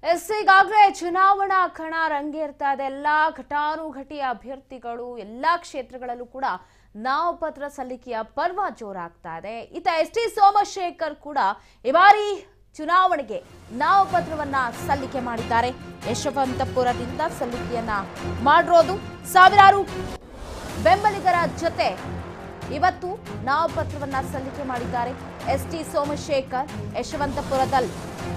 S ಈಗಾಗಲೇ ಚುನಾವಣಾ ಕಣ ರಂಗೇರ್ತಾ ಇದೆ ಎಲ್ಲಾ ಘಟಾನುಘಟಿ ಅಭ್ಯರ್ಥಿಗಳು ಎಲ್ಲಾ ಕ್ಷೇತ್ರಗಳಲ್ಲೂ ಕೂಡ ನಾಮಪತ್ರ ಸಲ್ಲಿಕೆಯ ಪರ್ವ ಜೋರಾಗ್ತಾ ಇದೆ ಇತ್ತ ಎಸ್ ಟಿ ಸೋಮಶೇಖರ್ ಕೂಡ ಈ ಬಾರಿ ಚುನಾವಣೆಗೆ ನಾಮಪತ್ರವನ್ನ ಸಲ್ಲಿಕೆ ಮಾಡಿದ್ದಾರೆ ಯಶವಂತಪುರದಿಂದ ಸಲ್ಲಿಕೆಯನ್ನ ಮಾಡಿರೋದು ಸಾವಿರಾರು ಬೆಂಬಲಿಗರ ಜೊತೆ ಇವತ್ತು ನಾಮಪತ್ರವನ್ನ ಸಲ್ಲಿಕೆ ಮಾಡಿದ್ದಾರೆ ಎಸ್ ಟಿ ಸೋಮಶೇಖರ್ ಯಶವಂತಪುರದಲ್ಲಿ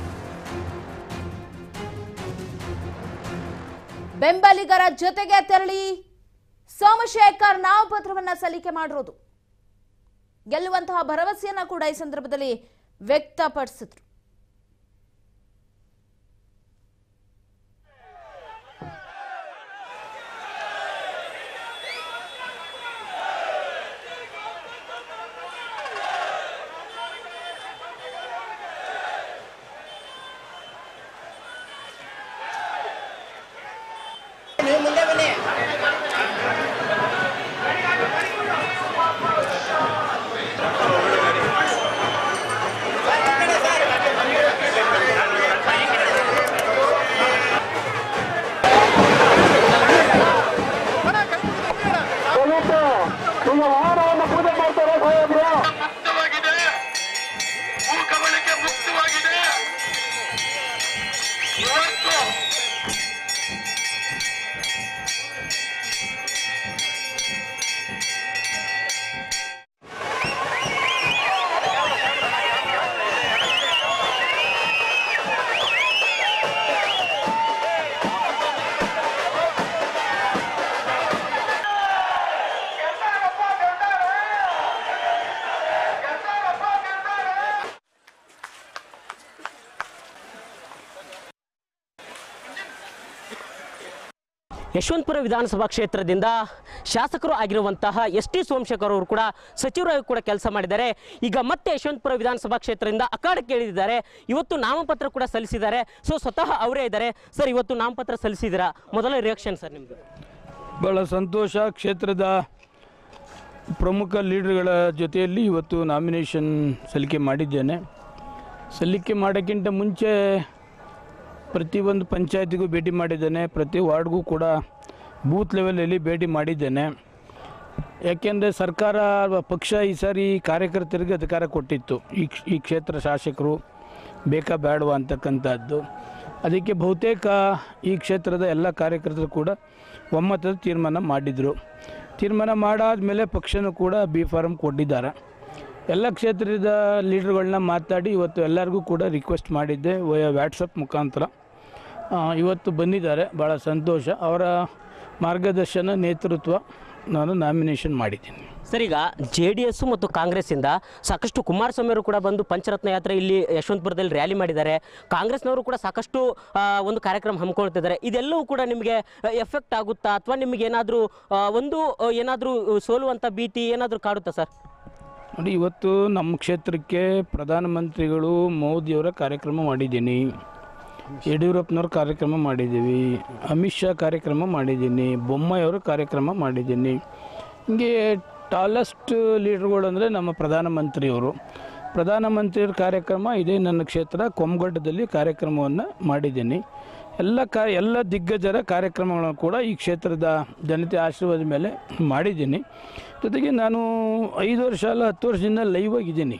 ಬೆಂಬಲಿಗರ ಜೊತೆಗೆ ತೆರಳಿ ಸೋಮಶೇಖರ್ ನಾಮಪತ್ರವನ್ನ ಸಲ್ಲಿಕೆ ಮಾಡಿರೋದು ಗೆಲ್ಲುವಂತಹ ಭರವಸೆಯನ್ನ ಕೂಡ ಈ ಸಂದರ್ಭದಲ್ಲಿ ವ್ಯಕ್ತಪಡಿಸಿದ್ರು ನೀವು ಮುಂದೆ ಬನ್ನಿ ದಯವಿಟ್ಟು ಈಗ ವಾಹನವನ್ನು ಪೂಜೆ ಮಾಡ್ತಾರೆ ಸಾಹೇಬ್ರು ಮುಕ್ತವಾಗಿದೆ ಭೂಕಬಳಿಕೆ ಮುಕ್ತವಾಗಿದೆ ಇವತ್ತು ಯಶವಂತಪುರ ವಿಧಾನಸಭಾ ಕ್ಷೇತ್ರದಿಂದ ಶಾಸಕರು ಆಗಿರುವಂತಹ ಎಸ್ ಟಿ ಸೋಮಶೇಖರ್ ಅವರು ಕೂಡ ಸಚಿವರಾಗಿ ಕೂಡ ಕೆಲಸ ಮಾಡಿದ್ದಾರೆ ಈಗ ಮತ್ತೆ ಯಶವಂತಪುರ ವಿಧಾನಸಭಾ ಕ್ಷೇತ್ರದಿಂದ ಅಖಾಡಕ್ಕೆ ಇಳಿದಿದ್ದಾರೆ ಇವತ್ತು ನಾಮಪತ್ರ ಕೂಡ ಸಲ್ಲಿಸಿದ್ದಾರೆ ಸೊ ಸ್ವತಃ ಅವರೇ ಇದ್ದಾರೆ ಸರ್ ಇವತ್ತು ನಾಮಪತ್ರ ಸಲ್ಲಿಸಿದ್ದೀರಾ ಮೊದಲ ರಿಯಾಕ್ಷನ್ ಸರ್ ನಿಮ್ಮದು ಭಾಳ ಸಂತೋಷ ಕ್ಷೇತ್ರದ ಪ್ರಮುಖ ಲೀಡರ್ಗಳ ಜೊತೆಯಲ್ಲಿ ಇವತ್ತು ನಾಮಿನೇಷನ್ ಸಲ್ಲಿಕೆ ಮಾಡಿದ್ದೇನೆ ಸಲ್ಲಿಕೆ ಮಾಡೋಕ್ಕಿಂತ ಮುಂಚೆ ಪ್ರತಿಯೊಂದು ಪಂಚಾಯತಿಗೂ ಭೇಟಿ ಮಾಡಿದ್ದೇನೆ ಪ್ರತಿ ವಾರ್ಡ್ಗೂ ಕೂಡ ಬೂತ್ ಲೆವೆಲಲ್ಲಿ ಭೇಟಿ ಮಾಡಿದ್ದೇನೆ ಯಾಕೆಂದರೆ ಸರ್ಕಾರ ಪಕ್ಷ ಈ ಸಾರಿ ಕಾರ್ಯಕರ್ತರಿಗೆ ಅಧಿಕಾರ ಕೊಟ್ಟಿತ್ತು ಈ ಕ್ಷ- ಈ ಕ್ಷೇತ್ರ ಶಾಸಕರು ಬೇಕಾ ಬೇಡವಾ ಅಂತಕ್ಕಂಥದ್ದು ಅದಕ್ಕೆ ಬಹುತೇಕ ಈ ಕ್ಷೇತ್ರದ ಎಲ್ಲ ಕಾರ್ಯಕರ್ತರು ಕೂಡ ಒಮ್ಮತದ ತೀರ್ಮಾನ ಮಾಡಿದರು ತೀರ್ಮಾನ ಮಾಡಾದ ಮೇಲೆ ಪಕ್ಷನೂ ಕೂಡ ಬಿ ಫಾರಮ್ ಕೊಟ್ಟಿದ್ದಾರೆ ಎಲ್ಲ ಕ್ಷೇತ್ರದ ಲೀಡರ್ಗಳನ್ನ ಮಾತಾಡಿ ಇವತ್ತು ಎಲ್ಲರಿಗೂ ಕೂಡ ರಿಕ್ವೆಸ್ಟ್ ಮಾಡಿದ್ದೆ ವಯ ವ್ಯಾಟ್ಸಪ್ ಮುಖಾಂತರ ಆ, ಇವತ್ತು ಬಂದಿದ್ದಾರೆ ಭಾಳ ಸಂತೋಷ ಅವರ ಮಾರ್ಗದರ್ಶನ ನೇತೃತ್ವ ನಾನು ನಾಮಿನೇಷನ್ ಮಾಡಿದ್ದೀನಿ ಸರ್ ಈಗ ಜೆ ಡಿ ಎಸ್ ಮತ್ತು ಕಾಂಗ್ರೆಸ್ಸಿಂದ ಸಾಕಷ್ಟು ಕುಮಾರಸ್ವಾಮಿ ಅವರು ಕೂಡ ಬಂದು ಪಂಚರತ್ನ ಯಾತ್ರೆ ಇಲ್ಲಿ ಯಶವಂತಪುರದಲ್ಲಿ ರ್ಯಾಲಿ ಮಾಡಿದ್ದಾರೆ ಕಾಂಗ್ರೆಸ್ನವರು ಕೂಡ ಸಾಕಷ್ಟು ಆ, ಒಂದು ಕಾರ್ಯಕ್ರಮ ಹಮ್ಮಿಕೊಳ್ತಿದ್ದಾರೆ ಇದೆಲ್ಲವೂ ಕೂಡ ನಿಮಗೆ ಎಫೆಕ್ಟ್ ಆಗುತ್ತಾ ಅಥವಾ ನಿಮಗೆ ಏನಾದರೂ ಒಂದು ಏನಾದರೂ ಸೋಲುವಂಥ ಭೀತಿ ಏನಾದರೂ ಕಾಡುತ್ತಾ ಸರ್ ನೋಡಿ ಇವತ್ತು ನಮ್ಮ ಕ್ಷೇತ್ರಕ್ಕೆ ಪ್ರಧಾನಮಂತ್ರಿಗಳು ಮೋದಿಯವರ ಕಾರ್ಯಕ್ರಮ ಮಾಡಿದ್ದೀನಿ ಯಡಿಯೂರಪ್ಪನವ್ರ ಕಾರ್ಯಕ್ರಮ ಮಾಡಿದ್ದೀವಿ ಅಮಿತ್ ಶಾ ಕಾರ್ಯಕ್ರಮ ಮಾಡಿದ್ದೀನಿ ಬೊಮ್ಮಾಯಿಯವರ ಕಾರ್ಯಕ್ರಮ ಮಾಡಿದ್ದೀನಿ ಹಿಂಗೆ ಟಾಲೆಸ್ಟ್ ಲೀಡರ್ಗಳು ಅಂದರೆ ನಮ್ಮ ಪ್ರಧಾನಮಂತ್ರಿಯವರು ಪ್ರಧಾನಮಂತ್ರಿಯವ್ರ ಕಾರ್ಯಕ್ರಮ ಇದೇ ನನ್ನ ಕ್ಷೇತ್ರ ಕೊಮ್ಮಗಡ್ಡದಲ್ಲಿ ಕಾರ್ಯಕ್ರಮವನ್ನು ಮಾಡಿದ್ದೀನಿ ಎಲ್ಲ ಕಾ ಎಲ್ಲ ದಿಗ್ಗಜರ ಕಾರ್ಯಕ್ರಮಗಳನ್ನು ಕೂಡ ಈ ಕ್ಷೇತ್ರದ ಜನತೆ ಆಶೀರ್ವಾದ ಮೇಲೆ ಮಾಡಿದ್ದೀನಿ ಜೊತೆಗೆ ನಾನು ಐದು ವರ್ಷ ಅಲ್ಲ ಹತ್ತು ವರ್ಷದಿಂದ ಲೈವ್ ಆಗಿದ್ದೀನಿ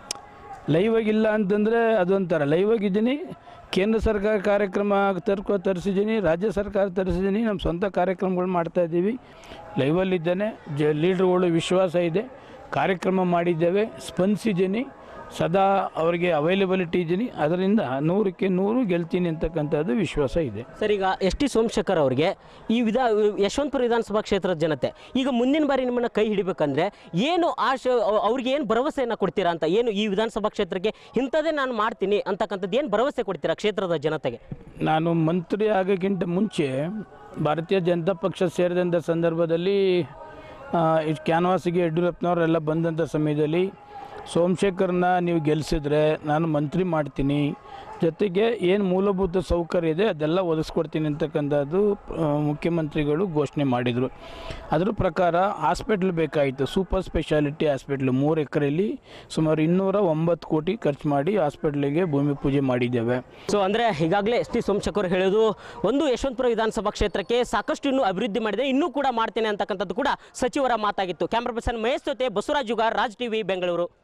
ಲೈವ್ ಆಗಿಲ್ಲ ಅಂತಂದರೆ ಅದೊಂಥರ ಲೈವ್ ಆಗಿದ್ದೀನಿ ಕೇಂದ್ರ ಸರ್ಕಾರ ಕಾರ್ಯಕ್ರಮ ತರ್ಕೊ ತರಿಸಿದ್ದೀನಿ ರಾಜ್ಯ ಸರ್ಕಾರ ತರಿಸಿದ್ದೀನಿ ನಮ್ಮ ಸ್ವಂತ ಕಾರ್ಯಕ್ರಮಗಳು ಮಾಡ್ತಾ ಇದ್ದೀವಿ ಲೈವಲ್ಲಿದ್ದೇನೆ ಜ ಲೀಡ್ರುಗಳು ವಿಶ್ವಾಸ ಇದೆ ಕಾರ್ಯಕ್ರಮ ಮಾಡಿದ್ದೇವೆ ಸ್ಪಂದಿಸಿದ್ದೀನಿ ಸದಾ ಅವರಿಗೆ ಅವೈಲೇಬಿಲಿಟಿ ಇದ್ದೀನಿ ಅದರಿಂದ ನೂರಕ್ಕೆ ನೂರು ಗೆಲ್ತೀನಿ ಅಂತಕ್ಕಂಥದ್ದು ವಿಶ್ವಾಸ ಇದೆ ಸರ್ ಈಗ ಎಸ್ ಟಿ ಸೋಮಶೇಖರ್ ಅವರಿಗೆ ಈ ವಿಧಾ ಯಶವಂತಪುರ ವಿಧಾನಸಭಾ ಕ್ಷೇತ್ರದ ಜನತೆ ಈಗ ಮುಂದಿನ ಬಾರಿ ನಿಮ್ಮನ್ನು ಕೈ ಹಿಡಿಬೇಕಂದ್ರೆ ಏನು ಆಶೆ ಅವ್- ಅವ್ರಿಗೆ ಏನು ಭರವಸೆಯನ್ನು ಕೊಡ್ತೀರಾ ಅಂತ ಏನು ಈ ವಿಧಾನಸಭಾ ಕ್ಷೇತ್ರಕ್ಕೆ ಇಂಥದ್ದೇ ನಾನು ಮಾಡ್ತೀನಿ ಅಂತಕ್ಕಂಥದ್ದು ಏನು ಭರವಸೆ ಕೊಡ್ತೀರಾ ಕ್ಷೇತ್ರದ ಜನತೆಗೆ ನಾನು ಮಂತ್ರಿ ಆಗೋಕ್ಕಿಂತ ಮುಂಚೆ ಭಾರತೀಯ ಜನತಾ ಪಕ್ಷ ಸೇರಿದಂಥ ಸಂದರ್ಭದಲ್ಲಿ ಆ, ಈ ಕ್ಯಾನ್ವಾಸಿಗೆ ಯಡಿಯೂರಪ್ಪನವರೆಲ್ಲ ಬಂದಂಥ ಸಮಯದಲ್ಲಿ ಸೋಮಶೇಖರ್ನ ನೀವು ಗೆಲ್ಲಿಸಿದ್ರೆ ನಾನು ಮಂತ್ರಿ ಮಾಡ್ತೀನಿ ಜೊತೆಗೆ ಏನು ಮೂಲಭೂತ ಸೌಕರ್ಯ ಇದೆ ಅದೆಲ್ಲ ಒದಗಿಸ್ಕೊಡ್ತೀನಿ ಅಂತಕ್ಕಂಥದ್ದು ಆ, ಮುಖ್ಯಮಂತ್ರಿಗಳು ಘೋಷಣೆ ಮಾಡಿದರು ಅದ್ರ ಪ್ರಕಾರ ಹಾಸ್ಪಿಟ್ಲ್ ಬೇಕಾಯಿತು ಸೂಪರ್ ಸ್ಪೆಷಾಲಿಟಿ ಹಾಸ್ಪಿಟ್ಲ್ ಮೂರು ಎಕರೆಯಲ್ಲಿ ಸುಮಾರು ಇನ್ನೂರ ಒಂಬತ್ತು ಕೋಟಿ ಖರ್ಚು ಮಾಡಿ ಹಾಸ್ಪಿಟ್ಲಿಗೆ ಭೂಮಿ ಪೂಜೆ ಮಾಡಿದ್ದೇವೆ ಸೊ ಅಂದರೆ ಈಗಾಗಲೇ ಎಸ್ ಟಿ ಸೋಮಶೇಖರ್ ಹೇಳೋದು ಒಂದು ಯಶವಂತಪುರ ವಿಧಾನಸಭಾ ಕ್ಷೇತ್ರಕ್ಕೆ ಸಾಕಷ್ಟು ಇನ್ನೂ ಅಭಿವೃದ್ಧಿ ಮಾಡಿದೆ ಇನ್ನೂ ಕೂಡ ಮಾಡ್ತೇನೆ ಅಂತಕ್ಕಂಥದ್ದು ಕೂಡ ಸಚಿವರ ಮಾತಾಗಿತ್ತು ಕ್ಯಾಮ್ರಾ ಪರ್ಸನ್ ಮಹೇಶ್ ಜೊತೆ ಬಸವರಾಜ್ ಜುಗಾರ್ ರಾಜ್ ಟಿವಿ ಬೆಂಗಳೂರು